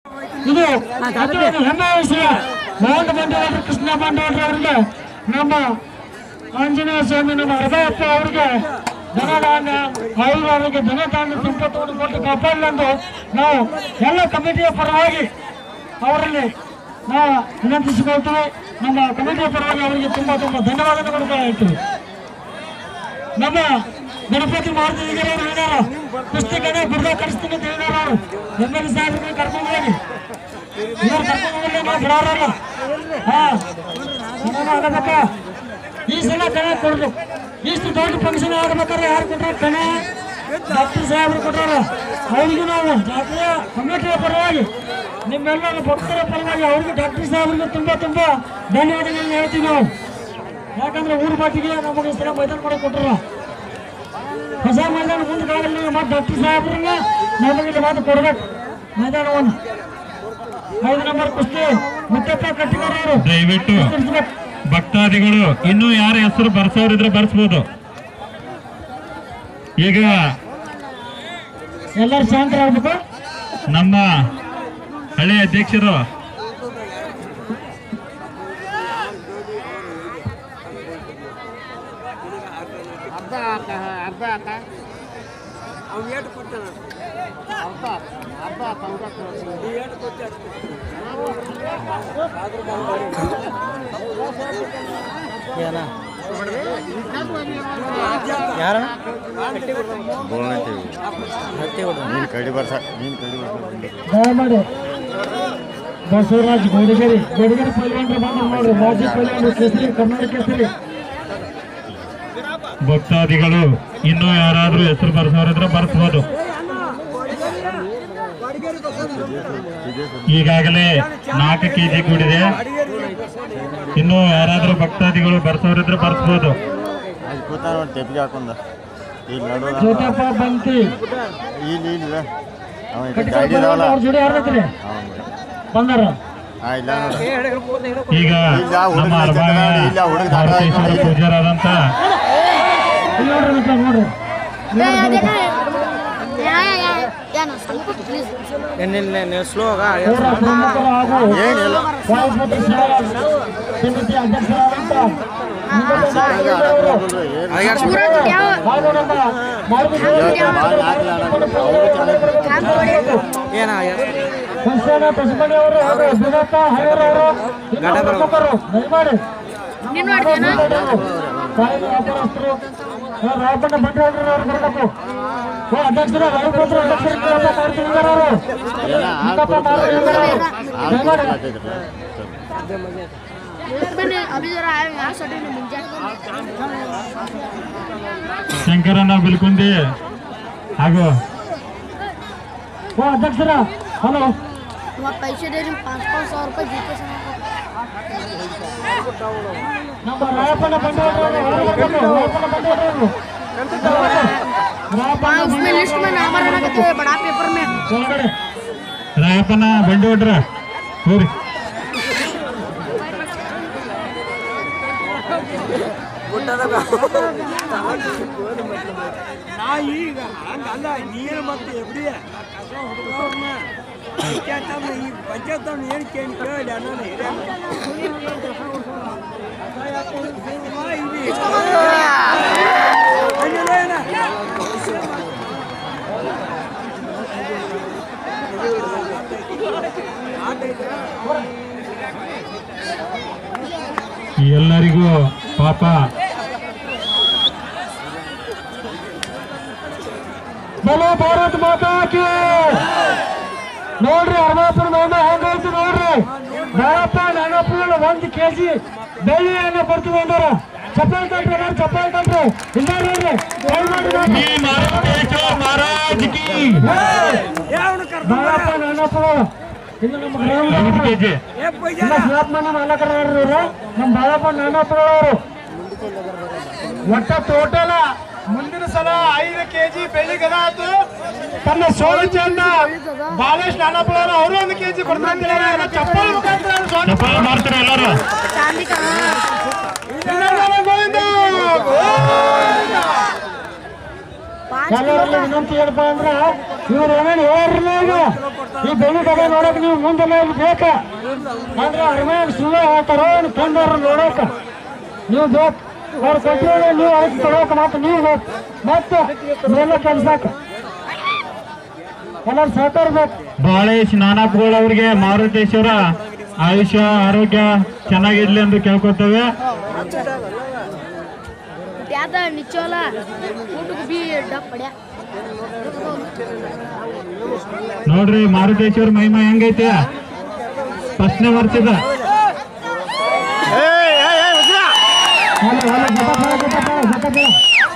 ಇದು ಅತ್ಯಂತ ಹೆಮ್ಮೆಯ ವಿಷಯ ಮೋಹನ್ ಬಂಡವಾಳ ಕೃಷ್ಣ ಬಂಡವಾಳ ಅವರಿಗೆ ನಮ್ಮ ಆಂಜನೇಯ ಸ್ವಾಮಿ ನಮ್ಮ ಹೃದಯಪ್ಪ ಅವರಿಗೆ ಧನದಾನ ಅವರಿಗೆ ಧನದಾನ ಸಂಪತ್ತನ್ನು ಕೊಟ್ಟು ಕಾಪಾಡಲೆಂದು ನಾವು ಎಲ್ಲ ಕಮಿಟಿಯ ಪರವಾಗಿ ಅವರಲ್ಲಿ ನಾವು ವಿನಂತಿಸಿಕೊಳ್ತೀವಿ ನಮ್ಮ ಕಮಿಟಿಯ ಪರವಾಗಿ ಅವರಿಗೆ ತುಂಬಾ ತುಂಬಾ ಧನ್ಯವಾದಗಳು ಹೇಳ್ತೀವಿ ನಮ್ಮ ಗಣಪತಿ ಮಾರುತಿ ಅವರು ಹೇಳ್ಯಾರ ಪುಸ್ತಕನ ಬಿಡುಗಡೆ ಕಳಿಸ್ತೀನಿ ಅಂತ ಹೇಳ್ಯಾರ ಅವರು ಎಮ್ ಎಲ್ ಸಾಹೇಬ್ರಿಗೆ ಕರ್ಕೊಂಡು ಹೋಗಿ ಇವ್ರು ಕರ್ಕೊಂಡು ಹೋಗಲಿ ನಾವು ಬಿಡೋರಲ್ಲ ಹಾ ಏನೇನೋ ಆಗಬೇಕ ಈ ಸಲ ಕಣ ಕೊಡ್ಬೇಕು ಇಷ್ಟು ದೊಡ್ಡ ಫಂಕ್ಷನ್ ಆಗ್ಬೇಕಾದ್ರೆ ಯಾರು ಕೊಟ್ಟಾರ ಕಣ ಡಾಕ್ಟರ್ ಸಾಹೇಬ್ರು ಕೊಟ್ಟಾರ ಅವ್ರಿಗೂ ನಾವು ಜಾತಿಯ ಕಮಿಟಿಯ ಪರವಾಗಿ ನಿಮ್ಮೆಲ್ಲರ ಭಕ್ತರ ಪರವಾಗಿ ಅವ್ರಿಗೆ ಡಾಕ್ಟರ್ ಸಾಹೇಬ್ರಿಗೆ ತುಂಬಾ ತುಂಬಾ ಧನ್ಯವಾದಗಳನ್ನ ಹೇಳ್ತೀವಿ ನಾವು ಯಾಕಂದ್ರೆ ಊರ ಬಾಟಿಗೆ ನಮಗೆ ಈ ಸಲ ಮೈದಾನ ಕೂಡ ಕೊಟ್ಟರ ಹೊಸ ಮೈದಾನ ಮುಂದೆ ಕಾಲದಲ್ಲಿ ಮತ್ತೆ ಡಾಕ್ಟರ್ ಸಾಹೇಬ್ರನ್ನ ನಮಗೆ ಮಾತು ಕೊಡ್ಬೇಕು ಮೈದಾನವನ್ನು ಐದು ನಂಬರ್ ಕುಸ್ತಿ ಮುತ್ತಪ್ಪ ಕಟ್ಟಿದಾರ ಅವರು ದಯವಿಟ್ಟು ಭಕ್ತಾದಿಗಳು ಇನ್ನೂ ಯಾರ ಹೆಸರು ಬರ್ಸೋರಿದ್ರೆ ಬರ್ಸ್ಬೋದು ಈಗ ಎಲ್ಲರೂ ಶಾಂತರಾಗ್ಬೇಕು ನಮ್ಮ ಹಳೆ ಅಧ್ಯಕ್ಷರು ಅರ್ಧ ಹಾಕ ಅರ್ಧ ಹಾಕ ಅವ್ನು ಏಟು ಕೊಡ್ತಾನ ಅರ್ಧ ಅರ್ಧ ಅವ್ನು ಏಟು ಕೊಡ್ತಾನೆ ನೀನು ಕಡಿ ಬರ್ಸ ನೀನು ಕಡಿ ಬರ್ಸ ದಯಮಾಡಿ ಬಸವರಾಜ್ ಗೋಡಿಗೇರಿ ಗೋಡಿಗೇರಿ ಪಲ್ವಾನ್ರು ಬಂದ್ರು ನೋಡ್ರಿ ಮಾಜಿ ಪಲ್ವಾನ್ರು ಕೇಸರಿ ಕರ್ನಾಟಕ ಕೇಸರಿ ಭಕ್ತಾದಿಗಳು ಇನ್ನೂ ಯಾರಾದ್ರೂ ಹೆಸರು ಬರ್ಸೋರಿದ್ರೆ ಬರ್ಸ್ಬೋದು ಈಗಾಗಲೇ ನಾಲ್ಕು ಕೆಜಿ ಕೂಡಿದೆ ಇನ್ನು ಯಾರಾದ್ರೂ ಭಕ್ತಾದಿಗಳು ಬರ್ಸೋರಿದ್ರೆ ಬರ್ಸ್ಬೋದು ಅಲ್ಲಿ ಕೂತಾನ ಒಂದು ತೆಪ್ಪಿಗೆ ಹಾಕೊಂಡ ಇಲ್ಲಿ ನಡುವ ಜೋಟಪ್ಪ ಬಂತಿ ಇಲ್ಲಿ ಇಲ್ಲ ಅವ ಈಗ ಕಟ್ಟಿಗೆ ಗಾಡಿ ಇದಾವಲ್ಲ ಅವ್ರ ಜೋಡಿ ಯಾರತ್ರಿ ಅವ್ನು ಬಂದಾರ ಹಾ ಇಲ್ಲ ನೋಡು ಈಗ ನಮ್ಮ ಅರ್ಬಾಗ ಮಾರುತೇಶ್ವರ ಪೂಜ್ಯರಾದಂತ ಇಲ್ಲಿ ನೋಡ್ರಿ ಮತ್ತೆ ನೋಡ್ರಿ ಪ್ಲೀಸ್ ಊರ ಪ್ರಮುಖರು ಹಾಗೂ ಏನಿಲ್ಲ ವಾಯುಪುತ್ರ ಶಿವರಾಜ್ ಸಮಿತಿ ಅಧ್ಯಕ್ಷರಾದಂತ ಹಾಗೂ ನಮ್ಮ ಮಾರುತಿ ಸಂಸ್ಥಾನ ಪಶುಪತಿ ಅವರು ಹಾಗೂ ಸುಧಾತ ಹೈವರ್ ಅವರು ಇನ್ನೂ ಪ್ರಮುಖರು ದಯಮಾಡಿ ಕಾಯಿಲೆ ವ್ಯಾಪಾರಸ್ಥರು ರಾಪಣ್ಣ ಬಂಡವಾಳ ಅವರು ಬರಬೇಕು ಓ ಅಧ್ಯಕ್ಷರು ರಾಯಪುತ್ರ ಅಧ್ಯಕ್ಷರು ಮಾಡ್ತಿದ್ದಾರೆ ಅವರು ಏನ ನಿಂಗಪ್ಪ ಮಾರುತಿ ಅವರು ದಯಮಾಡಿ अभी जरा आए यहाँ सटे ने मुंजा ಶಂಕರಣ್ಣ ಬಿಲ್ಕುಂದಿ ಹಾಗೂ ಓ ಅಧ್ಯಕ್ಷರ ಹಲೋ वहाँ पैसे दे रहे हैं पाँच पाँच सौ रुपये जीते समय ನಮ್ಮ ರಾಯಪ್ಪನ ಬಂಡವಾಳ ಅವರು ಹೊರಗೆ ಬರಬೇಕು ರಾಯಪ್ಪನ ಬಂಡವಾಳ ಅವರು ರಾಯಪ್ಪನ हाँ उसमें लिस्ट में नाम आ रहा है बड़ा पेपर में ಒಳಗಡೆ ರಾಯಪ್ಪನ ಬಂಡಿ ಹೊಡ್ರ ಹೋರಿ ನಾ ಈಗ ಹಂಗಲ್ಲ ನೀರು ಮತ್ತೆ ಎಬ್ರಿ ಕಸ ಹುಡುಗವ್ರನ್ನ ಪಂಚಾಯತ್ ಈ ಪಂಚಾಯತ್ ಏನು ಕೇಳಿ ಕೇಳಿ ಅನ್ನೋದು ಹಿರಿಯ ಎಲ್ಲರಿಗೂ ಪಾಪ ಬಲೋ ಭಾರತ್ ಮಾತಾ ಕಿ ನೋಡ್ರಿ ಅರ್ಮಾಪುರ ನೋಡ ಹೆಂಗೈತಿ ನೋಡ್ರಿ ಬಾಳಪ್ಪ ನಾನಪ್ಪನ ಒಂದ್ ಕೆಜಿ ಬೆಳ್ಳಿ ಎಣ್ಣೆ ಬರ್ತೀವಿ ಅಂದಾರ ಚಪ್ಪಾಳೆ ಕಂಡ್ರಿ ನಾನು ಚಪ್ಪಾಳೆ ಕಂಡ್ರಿ ಇಲ್ಲ ನೋಡ್ರಿ ಕೈ ಮಾಡಿ ನೋಡ್ರಿ. ಈ ಮಾರುತೇಶ್ವರ ಮಹಾರಾಜ್ ಕಿ ಬಾಳಪ್ಪ ನಾನಪ್ಪ ಇನ್ನು ನಮ್ಮ ಗ್ರಾಮದ ಐದು ಕೆಜಿ ಇಲ್ಲ ಶಿವಪ್ಪನ ಮಾಲಕರ ನೋಡ್ರಿ ಇವ್ರು ನಮ್ಮ ಬಾಳಪ್ಪ ನಾನಪ್ಪ ಅವರು ಒಟ್ಟ ಟೋಟಲ್ ಮುಂದಿನ ಸಲ ಐದು ಕೆಜಿ ಬೆಳ್ಳಿ ಗದ ಆತು ತನ್ನ ಸೋಲಚನ್ನ ಬಾಲೇಶ್ ನಾನಪ್ಪಳವರು ಅವರು ಒಂದು ಕೆಜಿ ಕೊಡ್ತಾರೆ ಚಪ್ಪಲ್ ಮುಖಾಂತರ ಅವ್ರು ಸ್ವಾಗತ ಚಪ್ಪಾಳೆ ಮಾಡ್ತಾರೆ ಎಲ್ಲರೂ चांदी का ಗೋವಿಂದ ಗೋವಿಂದ ಎಲ್ಲರಲ್ಲಿ ವಿನಂತಿ ಏನಪ್ಪ ಅಂದ್ರೆ ಇವ್ರು ಏನೇನು ಹೇಳ್ರಿ ಈಗ ಈ ಬೆಳಿ ಕಡೆ ನೋಡಕ್ ನೀವು ಮುಂದೆಲ್ಲ ಇಲ್ಲಿ ಬೇಕ ಅಂದ್ರೆ ಅರ್ಮೇನ್ ಸುಳ್ಳು ಹೇಳ್ತಾರೋ ಏನು ತಂದವ್ರು ನೋಡಕ ನೀವು ಬೇಕು ಅವ್ರು ಕೊಟ್ಟಿರೋ ನೀವು ಅದಕ್ಕೆ ಕೊಡೋಕೆ ಮತ್ತೆ ನೀವು ಬೇಕು ಮತ್ತೆ ಮೇಲೆ ಕೆಲ್ಸಕ್ಕೆ ಎಲ್ಲರೂ ಸಹಕಾರ ಬೇಕು ಬಾಳೇಶ್ ನಾನಾಪ್ಗಳು ಅವ್ರಿಗೆ ಮಾರುತೇಶ್ವರ ಆಯುಷ್ಯ ಆರೋಗ್ಯ ಚೆನ್ನಾಗಿರ್ಲಿ ಎಂದು ಕೇಳ್ಕೊತೇವೆ ಯಾದ ನಿಚ್ಚೋಲ ಊಟಕ್ಕೆ ಬಿ ಡಬ್ ಪಡ್ಯಾ ನೋಡ್ರಿ ಮಾರುತೇಶ್ವರ ಮಹಿಮಾ ಹೆಂಗೈತೆ ಫಸ್ಟ್ನೇ ವರ್ಷದ ಹೊಲ ಹೊಲ ಜಪ ಜಪ ಜಪ ಜಪ